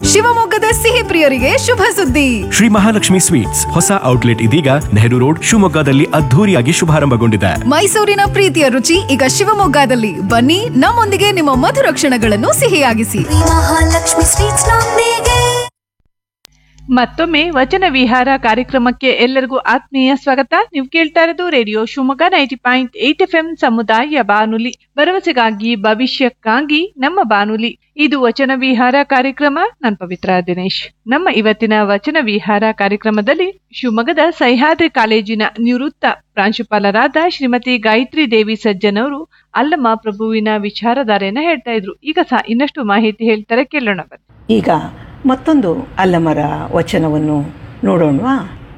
ಶಿವಮೊಗ್ಗದ ಸಿಹಿ ಪ್ರಿಯರಿಗೆ ಶುಭ ಸುದ್ದಿ ಶ್ರೀ ಮಹಾಲಕ್ಷ್ಮಿ ಸ್ವೀಟ್ಸ್ ಹೊಸ ಔಟ್ಲೆಟ್ ಇದೀಗ ನೆಹರು ರೋಡ್ ಶಿವಮೊಗ್ಗದಲ್ಲಿ ಅದ್ಧೂರಿಯಾಗಿ ಶುಭಾರಂಭಗೊಂಡಿದೆ ಮೈಸೂರಿನ ಪ್ರೀತಿಯ ರುಚಿ ಈಗ ಶಿವಮೊಗ್ಗದಲ್ಲಿ ಬನ್ನಿ ನಮ್ಮೊಂದಿಗೆ ನಿಮ್ಮ ಮಧುರ ಕ್ಷಣಗಳನ್ನು ಸಿಹಿಯಾಗಿಸಿ ಮಹಾಲಕ್ಷ್ಮಿ ಸ್ವೀಟ್ಸ್ ನೊಂದಿಗೆ ಮತ್ತೊಮ್ಮೆ ವಚನ ವಿಹಾರ ಕಾರ್ಯಕ್ರಮಕ್ಕೆ ಎಲ್ಲರಿಗೂ ಆತ್ಮೀಯ ಸ್ವಾಗತ ನೀವು ಕೇಳ್ತಾ ಇರೋದು radio Shivamogga ninety point eight F M ಸಮುದಾಯ ಬಾನುಲಿ ಭರವಸೆಗಾಗಿ ಭವಿಷ್ಯಕ್ಕಾಗಿ ನಮ್ಮ ಬಾನುಲಿ ಇದು ವಚನ ವಿಹಾರ ಕಾರ್ಯಕ್ರಮ ನಾನು ಪವಿತ್ರ ದಿನೇಶ್ ನಮ್ಮ ಇವತ್ತಿನ ವಚನ ವಿಹಾರ ಕಾರ್ಯಕ್ರಮದಲ್ಲಿ ಶಿವಮೊಗ್ಗದ ಸಹ್ಯಾದ್ರಿ ಕಾಲೇಜಿನ ನಿವೃತ್ತ ಪ್ರಾಂಶುಪಾಲರಾದ ಶ್ರೀಮತಿ ಗಾಯತ್ರಿ ದೇವಿ ಸಜ್ಜನ್ ಅವರು ಅಲ್ಲಮ್ಮ ಪ್ರಭುವಿನ ವಿಚಾರಧಾರೆಯನ್ನ ಹೇಳ್ತಾ ಇದ್ರು ಈಗ ಸಹ ಇನ್ನಷ್ಟು ಮಾಹಿತಿ ಹೇಳ್ತಾರೆ ಕೇಳೋಣ ಬನ್ನಿ ಈಗ ಮತ್ತೊಂದು ಅಲ್ಲಮರ ವಚನವನ್ನು ನೋಡೋಣವಾ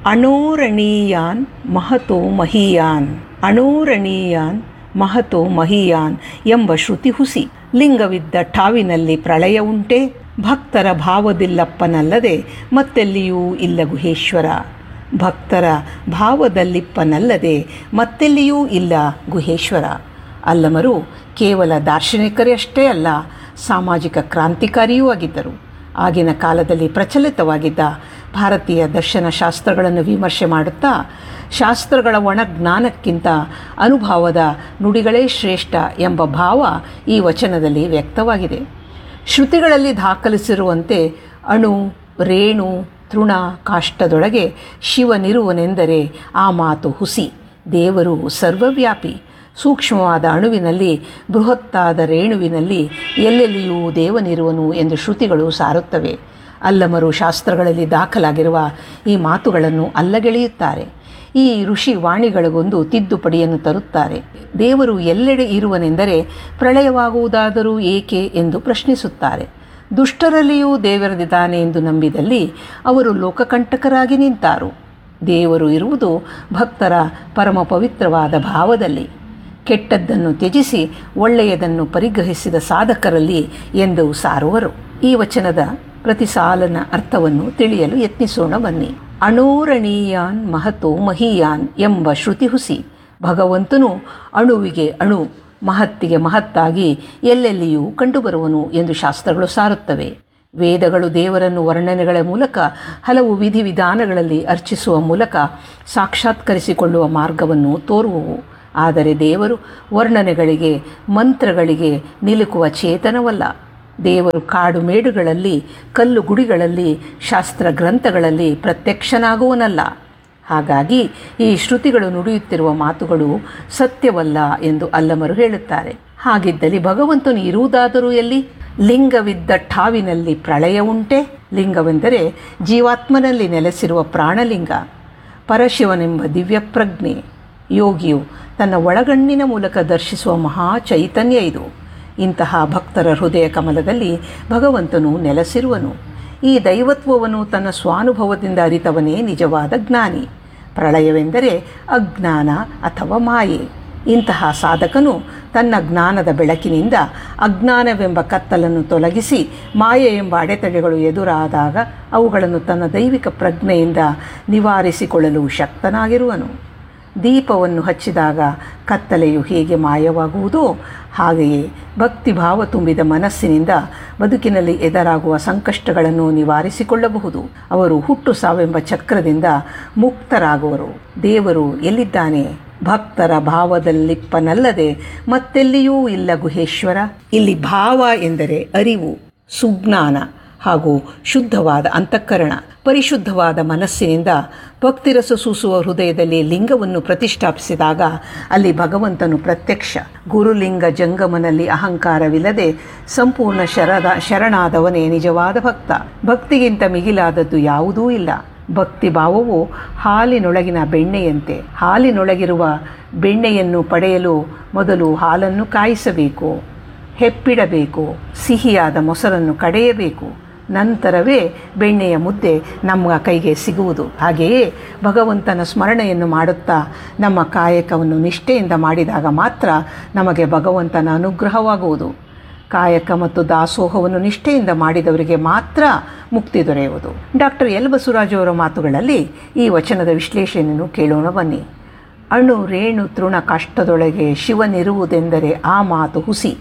ಅಣೋರಣೀಯಾನ್ ಮಹತೋ ಮಹೀಯಾನ್ ಅಣೋರಣೀಯಾನ್ ಮಹತೋ ಮಹೀಯಾನ್ ಎಂಬ ಶ್ರುತಿ ಹುಸಿ ಲಿಂಗವಿದ್ದ ಠಾವಿನಲ್ಲಿ ಪ್ರಳಯ ಉಂಟೆ ಭಕ್ತರ ಭಾವದಿಲ್ಲಪ್ಪನಲ್ಲದೆ ಮತ್ತೆಲ್ಲಿಯೂ ಇಲ್ಲ ಗುಹೇಶ್ವರ ಭಕ್ತರ ಭಾವದಲ್ಲಿಪ್ಪನಲ್ಲದೆ ಮತ್ತೆಲ್ಲಿಯೂ ಇಲ್ಲ ಗುಹೇಶ್ವರ ಅಲ್ಲಮರು ಕೇವಲ ದಾರ್ಶನಿಕರೇ ಅಷ್ಟೇ ಅಲ್ಲ ಸಾಮಾಜಿಕ ಕ್ರಾಂತಿಕಾರಿಯೂ ಆಗಿದ್ದರು ಆಗಿನ ಕಾಲದಲ್ಲಿ ಪ್ರಚಲಿತವಾಗಿದ್ದ ಭಾರತೀಯ ದರ್ಶನ ಶಾಸ್ತ್ರಗಳನ್ನು ವಿಮರ್ಶೆ ಮಾಡುತ್ತಾ ಶಾಸ್ತ್ರಗಳ ಒಣ ಜ್ಞಾನಕ್ಕಿಂತ ಅನುಭವದ ನುಡಿಗಳೇ ಶ್ರೇಷ್ಠ ಎಂಬ ಭಾವ ಈ ವಚನದಲ್ಲಿ ವ್ಯಕ್ತವಾಗಿದೆ ಶ್ರುತಿಗಳಲ್ಲಿ ದಾಖಲಿಸಿರುವಂತೆ ಅಣು ರೇಣು ತೃಣ ಕಾಷ್ಟದೊಳಗೆ ಶಿವನಿರುವನೆಂದರೆ ಆ ಮಾತು ಹುಸಿ ದೇವರು ಸರ್ವವ್ಯಾಪಿ ಸೂಕ್ಷ್ಮವಾದ ಅಣುವಿನಲ್ಲಿ ಬೃಹತ್ತಾದ ರೇಣುವಿನಲ್ಲಿ ಎಲ್ಲೆಲ್ಲಿಯೂ ದೇವನಿರುವನು ಎಂದು ಶ್ರುತಿಗಳು ಸಾರುತ್ತವೆ ಅಲ್ಲಮರು ಶಾಸ್ತ್ರಗಳಲ್ಲಿ ದಾಖಲಾಗಿರುವ ಈ ಮಾತುಗಳನ್ನು ಅಲ್ಲಗೆಳೆಯುತ್ತಾರೆ ಈ ಋಷಿ ವಾಣಿಗಳಿಗೊಂದು ತಿದ್ದುಪಡಿಯನ್ನು ತರುತ್ತಾರೆ ದೇವರು ಎಲ್ಲೆಡೆ ಇರುವನೆಂದರೆ ಪ್ರಳಯವಾಗುವುದಾದರೂ ಏಕೆ ಎಂದು ಪ್ರಶ್ನಿಸುತ್ತಾರೆ ದುಷ್ಟರಲ್ಲಿಯೂ ದೇವರದಿದ್ದಾನೆ ಎಂದು ನಂಬಿದಲ್ಲಿ ಅವರು ಲೋಕಕಂಟಕರಾಗಿ ನಿಂತಾರು ದೇವರು ಇರುವುದು ಭಕ್ತರ ಪರಮ ಪವಿತ್ರವಾದ ಭಾವದಲ್ಲಿ ಕೆಟ್ಟದ್ದನ್ನು ತ್ಯಜಿಸಿ ಒಳ್ಳೆಯದನ್ನು ಪರಿಗ್ರಹಿಸಿದ ಸಾಧಕರಲ್ಲಿ ಎಂದು ಸಾರುವರು ಈ ವಚನದ ಪ್ರತಿ ಸಾಲನ ಅರ್ಥವನ್ನು ತಿಳಿಯಲು ಯತ್ನಿಸೋಣ ಬನ್ನಿ ಅಣೋರಣೀಯಾನ್ ಮಹತೋ ಮಹೀಯಾನ್ ಎಂಬ ಶ್ರುತಿ ಹುಸಿ ಭಗವಂತನು ಅಣುವಿಗೆ ಅಣು ಮಹತ್ತಿಗೆ ಮಹತ್ತಾಗಿ ಎಲ್ಲೆಲ್ಲಿಯೂ ಕಂಡುಬರುವನು ಎಂದು ಶಾಸ್ತ್ರಗಳು ಸಾರುತ್ತವೆ ವೇದಗಳು ದೇವರನ್ನು ವರ್ಣನೆಗಳ ಮೂಲಕ ಹಲವು ವಿಧಿವಿಧಾನಗಳಲ್ಲಿ ಅರ್ಚಿಸುವ ಮೂಲಕ ಸಾಕ್ಷಾತ್ಕರಿಸಿಕೊಳ್ಳುವ ಮಾರ್ಗವನ್ನು ತೋರುವವು ಆದರೆ ದೇವರು ವರ್ಣನೆಗಳಿಗೆ ಮಂತ್ರಗಳಿಗೆ ನಿಲುಕುವ ಚೇತನವಲ್ಲ ದೇವರು ಕಾಡು ಮೇಡುಗಳಲ್ಲಿ ಕಲ್ಲು ಗುಡಿಗಳಲ್ಲಿ ಶಾಸ್ತ್ರ ಗ್ರಂಥಗಳಲ್ಲಿ ಪ್ರತ್ಯಕ್ಷನಾಗುವನಲ್ಲ ಹಾಗಾಗಿ ಈ ಶ್ರುತಿಗಳು ನುಡಿಯುತ್ತಿರುವ ಮಾತುಗಳು ಸತ್ಯವಲ್ಲ ಎಂದು ಅಲ್ಲಮರು ಹೇಳುತ್ತಾರೆ ಹಾಗಿದ್ದಲ್ಲಿ ಭಗವಂತನು ಇರುವುದಾದರೂ ಎಲ್ಲಿ ಲಿಂಗವಿದ್ದ ಠಾವಿನಲ್ಲಿ ಪ್ರಳಯ ಉಂಟೆ ಲಿಂಗವೆಂದರೆ ಜೀವಾತ್ಮನಲ್ಲಿ ನೆಲೆಸಿರುವ ಪ್ರಾಣಲಿಂಗ ಪರಶಿವನೆಂಬ ದಿವ್ಯ ಪ್ರಜ್ಞೆ ಯೋಗಿಯು ತನ್ನ ಒಳಗಣ್ಣಿನ ಮೂಲಕ ದರ್ಶಿಸುವ ಮಹಾ ಚೈತನ್ಯ ಇದು ಇಂತಹ ಭಕ್ತರ ಹೃದಯ ಕಮಲದಲ್ಲಿ ಭಗವಂತನು ನೆಲೆಸಿರುವನು ಈ ದೈವತ್ವವನ್ನು ತನ್ನ ಸ್ವಾನುಭವದಿಂದ ಅರಿತವನೇ ನಿಜವಾದ ಜ್ಞಾನಿ ಪ್ರಳಯವೆಂದರೆ ಅಜ್ಞಾನ ಅಥವಾ ಮಾಯೆ ಇಂತಹ ಸಾಧಕನು ತನ್ನ ಜ್ಞಾನದ ಬೆಳಕಿನಿಂದ ಅಜ್ಞಾನವೆಂಬ ಕತ್ತಲನ್ನು ತೊಲಗಿಸಿ ಮಾಯೆ ಎಂಬ ಅಡೆತಡೆಗಳು ಎದುರಾದಾಗ ಅವುಗಳನ್ನು ತನ್ನ ದೈವಿಕ ಪ್ರಜ್ಞೆಯಿಂದ ನಿವಾರಿಸಿಕೊಳ್ಳಲು ಶಕ್ತನಾಗಿರುವನು ದೀಪವನ್ನು ಹಚ್ಚಿದಾಗ ಕತ್ತಲೆಯು ಹೇಗೆ ಮಾಯವಾಗುವುದೋ ಹಾಗೆಯೇ ಭಕ್ತಿಭಾವ ತುಂಬಿದ ಮನಸ್ಸಿನಿಂದ ಬದುಕಿನಲ್ಲಿ ಎದುರಾಗುವ ಸಂಕಷ್ಟಗಳನ್ನು ನಿವಾರಿಸಿಕೊಳ್ಳಬಹುದು ಅವರು ಹುಟ್ಟು ಸಾವೆಂಬ ಚಕ್ರದಿಂದ ಮುಕ್ತರಾಗುವರು ದೇವರು ಎಲ್ಲಿದ್ದಾನೆ ಭಕ್ತರ ಭಾವದಲ್ಲಿಪ್ಪನಲ್ಲದೆ ಮತ್ತೆಲ್ಲಿಯೂ ಇಲ್ಲ ಗುಹೇಶ್ವರ ಇಲ್ಲಿ ಭಾವ ಎಂದರೆ ಅರಿವು ಸುಜ್ಞಾನ ಹಾಗೂ ಶುದ್ಧವಾದ ಅಂತಃಕರಣ ಪರಿಶುದ್ಧವಾದ ಮನಸ್ಸಿನಿಂದ ಭಕ್ತಿರಸ ಸೂಸುವ ಹೃದಯದಲ್ಲಿ ಲಿಂಗವನ್ನು ಪ್ರತಿಷ್ಠಾಪಿಸಿದಾಗ ಅಲ್ಲಿ ಭಗವಂತನು ಪ್ರತ್ಯಕ್ಷ ಗುರುಲಿಂಗ ಜಂಗಮನಲ್ಲಿ ಅಹಂಕಾರವಿಲ್ಲದೆ ಸಂಪೂರ್ಣ ಶರದ ಶರಣಾದವನೇ ನಿಜವಾದ ಭಕ್ತ ಭಕ್ತಿಗಿಂತ ಮಿಗಿಲಾದದ್ದು ಯಾವುದೂ ಇಲ್ಲ ಭಕ್ತಿ ಭಾವವು ಹಾಲಿನೊಳಗಿನ ಬೆಣ್ಣೆಯಂತೆ ಹಾಲಿನೊಳಗಿರುವ ಬೆಣ್ಣೆಯನ್ನು ಪಡೆಯಲು ಮೊದಲು ಹಾಲನ್ನು ಕಾಯಿಸಬೇಕು ಹೆಪ್ಪಿಡಬೇಕು ಸಿಹಿಯಾದ ಮೊಸರನ್ನು ಕಡೆಯಬೇಕು ನಂತರವೇ ಬೆಣ್ಣೆಯ ಮುದ್ದೆ ನಮ್ಮ ಕೈಗೆ ಸಿಗುವುದು ಹಾಗೆಯೇ ಭಗವಂತನ ಸ್ಮರಣೆಯನ್ನು ಮಾಡುತ್ತಾ ನಮ್ಮ ಕಾಯಕವನ್ನು ನಿಷ್ಠೆಯಿಂದ ಮಾಡಿದಾಗ ಮಾತ್ರ ನಮಗೆ ಭಗವಂತನ ಅನುಗ್ರಹವಾಗುವುದು ಕಾಯಕ ಮತ್ತು ದಾಸೋಹವನ್ನು ನಿಷ್ಠೆಯಿಂದ ಮಾಡಿದವರಿಗೆ ಮಾತ್ರ ಮುಕ್ತಿ ದೊರೆಯುವುದು ಡಾಕ್ಟರ್ ಎಲ್ ಬಸವರಾಜ್ ಅವರ ಮಾತುಗಳಲ್ಲಿ ಈ ವಚನದ ವಿಶ್ಲೇಷಣೆಯನ್ನು ಕೇಳೋಣ ಬನ್ನಿ ಅಣು ರೇಣು ತೃಣ ಕಷ್ಟದೊಳಗೆ ಶಿವನಿರುವುದೆಂದರೆ ಆ ಮಾತು ಹುಸಿ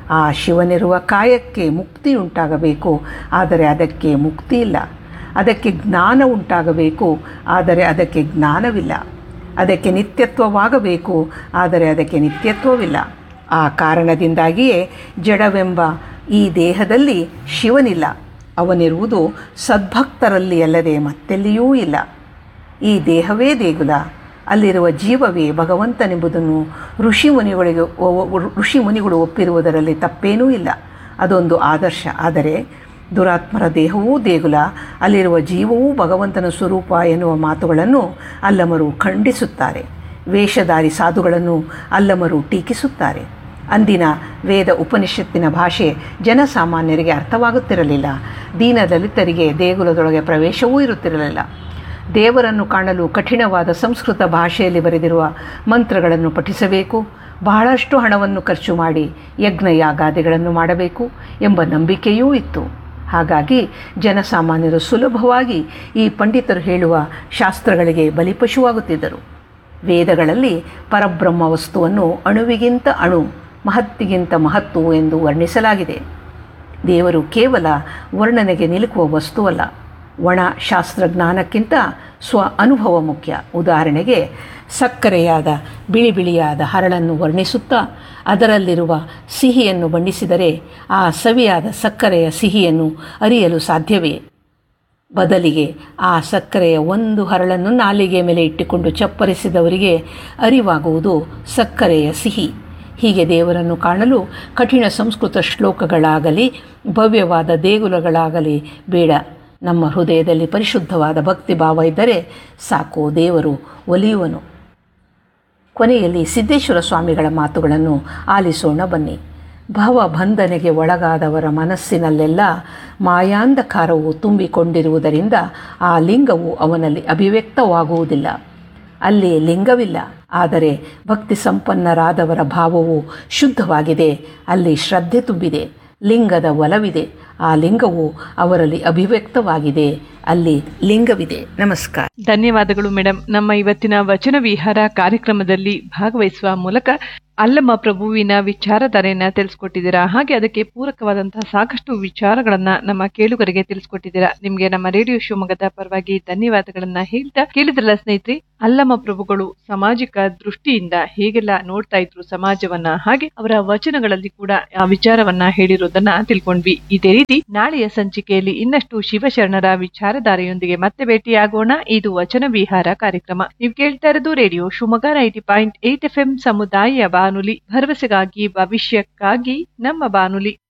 ಆ ಶಿವನಿರುವ ಕಾಯಕ್ಕೆ ಮುಕ್ತಿ ಉಂಟಾಗಬೇಕು ಆದರೆ ಅದಕ್ಕೆ ಮುಕ್ತಿ ಇಲ್ಲ ಅದಕ್ಕೆ ಜ್ಞಾನ ಉಂಟಾಗಬೇಕು ಆದರೆ ಅದಕ್ಕೆ ಜ್ಞಾನವಿಲ್ಲ ಅದಕ್ಕೆ ನಿತ್ಯತ್ವವಾಗಬೇಕು ಆದರೆ ಅದಕ್ಕೆ ನಿತ್ಯತ್ವವಿಲ್ಲ ಆ ಕಾರಣದಿಂದಾಗಿಯೇ ಜಡವೆಂಬ ಈ ದೇಹದಲ್ಲಿ ಶಿವನಿಲ್ಲ ಅವನಿರುವುದು ಸದ್ಭಕ್ತರಲ್ಲಿ ಅಲ್ಲದೆ ಮತ್ತೆಲ್ಲಿಯೂ ಇಲ್ಲ ಈ ದೇಹವೇ ದೇಗುಲ ಅಲ್ಲಿರುವ ಜೀವವೇ ಭಗವಂತನೆಂಬುದನ್ನು ಋಷಿ ಮುನಿಗಳಿಗೆ ಋಷಿ ಮುನಿಗಳು ಒಪ್ಪಿರುವುದರಲ್ಲಿ ತಪ್ಪೇನೂ ಇಲ್ಲ ಅದೊಂದು ಆದರ್ಶ ಆದರೆ ದುರಾತ್ಮರ ದೇಹವೂ ದೇಗುಲ ಅಲ್ಲಿರುವ ಜೀವವೂ ಭಗವಂತನ ಸ್ವರೂಪ ಎನ್ನುವ ಮಾತುಗಳನ್ನು ಅಲ್ಲಮರು ಖಂಡಿಸುತ್ತಾರೆ ವೇಷಧಾರಿ ಸಾಧುಗಳನ್ನು ಅಲ್ಲಮರು ಟೀಕಿಸುತ್ತಾರೆ ಅಂದಿನ ವೇದ ಉಪನಿಷತ್ತಿನ ಭಾಷೆ ಜನಸಾಮಾನ್ಯರಿಗೆ ಅರ್ಥವಾಗುತ್ತಿರಲಿಲ್ಲ ದೀನದಲಿತರಿಗೆ ದೇಗುಲದೊಳಗೆ ಪ್ರವೇಶವೂ ಇರುತ್ತಿರಲಿಲ್ಲ ದೇವರನ್ನು ಕಾಣಲು ಕಠಿಣವಾದ ಸಂಸ್ಕೃತ ಭಾಷೆಯಲ್ಲಿ ಬರೆದಿರುವ ಮಂತ್ರಗಳನ್ನು ಪಠಿಸಬೇಕು ಬಹಳಷ್ಟು ಹಣವನ್ನು ಖರ್ಚು ಮಾಡಿ ಯಜ್ಞ ಯಾಗಾದಿಗಳನ್ನು ಮಾಡಬೇಕು ಎಂಬ ನಂಬಿಕೆಯೂ ಇತ್ತು ಹಾಗಾಗಿ ಜನಸಾಮಾನ್ಯರು ಸುಲಭವಾಗಿ ಈ ಪಂಡಿತರು ಹೇಳುವ ಶಾಸ್ತ್ರಗಳಿಗೆ ಬಲಿಪಶುವಾಗುತ್ತಿದ್ದರು ವೇದಗಳಲ್ಲಿ ಪರಬ್ರಹ್ಮ ವಸ್ತುವನ್ನು ಅಣುವಿಗಿಂತ ಅಣು ಮಹತ್ತಿಗಿಂತ ಮಹತ್ತು ಎಂದು ವರ್ಣಿಸಲಾಗಿದೆ ದೇವರು ಕೇವಲ ವರ್ಣನೆಗೆ ನಿಲುಕುವ ವಸ್ತುವಲ್ಲ ಒಣ ಶಾಸ್ತ್ರಜ್ಞಾನಕ್ಕಿಂತ ಸ್ವ ಅನುಭವ ಮುಖ್ಯ ಉದಾಹರಣೆಗೆ ಸಕ್ಕರೆಯಾದ ಬಿಳಿ ಬಿಳಿಯಾದ ಹರಳನ್ನು ವರ್ಣಿಸುತ್ತಾ ಅದರಲ್ಲಿರುವ ಸಿಹಿಯನ್ನು ಬಣ್ಣಿಸಿದರೆ ಆ ಸವಿಯಾದ ಸಕ್ಕರೆಯ ಸಿಹಿಯನ್ನು ಅರಿಯಲು ಸಾಧ್ಯವೇ ಬದಲಿಗೆ ಆ ಸಕ್ಕರೆಯ ಒಂದು ಹರಳನ್ನು ನಾಲಿಗೆ ಮೇಲೆ ಇಟ್ಟುಕೊಂಡು ಚಪ್ಪರಿಸಿದವರಿಗೆ ಅರಿವಾಗುವುದು ಸಕ್ಕರೆಯ ಸಿಹಿ ಹೀಗೆ ದೇವರನ್ನು ಕಾಣಲು ಕಠಿಣ ಸಂಸ್ಕೃತ ಶ್ಲೋಕಗಳಾಗಲಿ ಭವ್ಯವಾದ ದೇಗುಲಗಳಾಗಲಿ ಬೇಡ ನಮ್ಮ ಹೃದಯದಲ್ಲಿ ಪರಿಶುದ್ಧವಾದ ಭಕ್ತಿ ಭಾವ ಇದ್ದರೆ ಸಾಕು ದೇವರು ಒಲಿಯುವನು ಕೊನೆಯಲ್ಲಿ ಸಿದ್ದೇಶ್ವರ ಸ್ವಾಮಿಗಳ ಮಾತುಗಳನ್ನು ಆಲಿಸೋಣ ಬನ್ನಿ ಭವಬಂಧನೆಗೆ ಒಳಗಾದವರ ಮನಸ್ಸಿನಲ್ಲೆಲ್ಲ ಮಾಯಾಂಧಕಾರವು ತುಂಬಿಕೊಂಡಿರುವುದರಿಂದ ಆ ಲಿಂಗವು ಅವನಲ್ಲಿ ಅಭಿವ್ಯಕ್ತವಾಗುವುದಿಲ್ಲ ಅಲ್ಲಿ ಲಿಂಗವಿಲ್ಲ ಆದರೆ ಭಕ್ತಿ ಸಂಪನ್ನರಾದವರ ಭಾವವು ಶುದ್ಧವಾಗಿದೆ ಅಲ್ಲಿ ಶ್ರದ್ಧೆ ತುಂಬಿದೆ ಲಿಂಗದ ಒಲವಿದೆ ಆ ಲಿಂಗವು ಅವರಲ್ಲಿ ಅಭಿವ್ಯಕ್ತವಾಗಿದೆ ಅಲ್ಲಿ ಲಿಂಗವಿದೆ ನಮಸ್ಕಾರ ಧನ್ಯವಾದಗಳು ಮೇಡಮ್ ನಮ್ಮ ಇವತ್ತಿನ ವಚನ ವಿಹಾರ ಕಾರ್ಯಕ್ರಮದಲ್ಲಿ ಭಾಗವಹಿಸುವ ಮೂಲಕ ಅಲ್ಲಮ್ಮ ಪ್ರಭುವಿನ ವಿಚಾರಧಾರೆಯನ್ನ ತಿಳಿಸ್ಕೊಟ್ಟಿದ್ದೀರಾ ಹಾಗೆ ಅದಕ್ಕೆ ಪೂರಕವಾದಂತಹ ಸಾಕಷ್ಟು ವಿಚಾರಗಳನ್ನ ನಮ್ಮ ಕೇಳುಗರಿಗೆ ತಿಳಿಸ್ಕೊಟ್ಟಿದ್ದೀರಾ ನಿಮ್ಗೆ ನಮ್ಮ ರೇಡಿಯೋ ಶಿವಮೊಗ್ಗದ ಪರವಾಗಿ ಧನ್ಯವಾದಗಳನ್ನ ಹೇಳ್ತಾ ಕೇಳಿದ್ರಲ್ಲ ಸ್ನೇಹಿತರೆ ಅಲ್ಲಮ್ಮ ಪ್ರಭುಗಳು ಸಾಮಾಜಿಕ ದೃಷ್ಟಿಯಿಂದ ಹೇಗೆಲ್ಲ ನೋಡ್ತಾ ಇದ್ರು ಸಮಾಜವನ್ನ ಹಾಗೆ ಅವರ ವಚನಗಳಲ್ಲಿ ಕೂಡ ಆ ವಿಚಾರವನ್ನ ಹೇಳಿರೋದನ್ನ ತಿಳ್ಕೊಂಡ್ವಿ ಇದೇ ರೀತಿ ನಾಳೆಯ ಸಂಚಿಕೆಯಲ್ಲಿ ಇನ್ನಷ್ಟು ಶಿವಶರಣರ ವಿಚಾರಧಾರೆಯೊಂದಿಗೆ ಮತ್ತೆ ಭೇಟಿಯಾಗೋಣ ಇದು ವಚನ ವಿಹಾರ ಕಾರ್ಯಕ್ರಮ ನೀವು ಕೇಳ್ತಾ ಇರೋದು radio Shivamogga ninety point eight F M ಸಮುದಾಯ ಬಾನುಲಿ ಭರವಸೆಗಾಗಿ ಭವಿಷ್ಯಕ್ಕಾಗಿ ನಮ್ಮ ಬಾನುಲಿ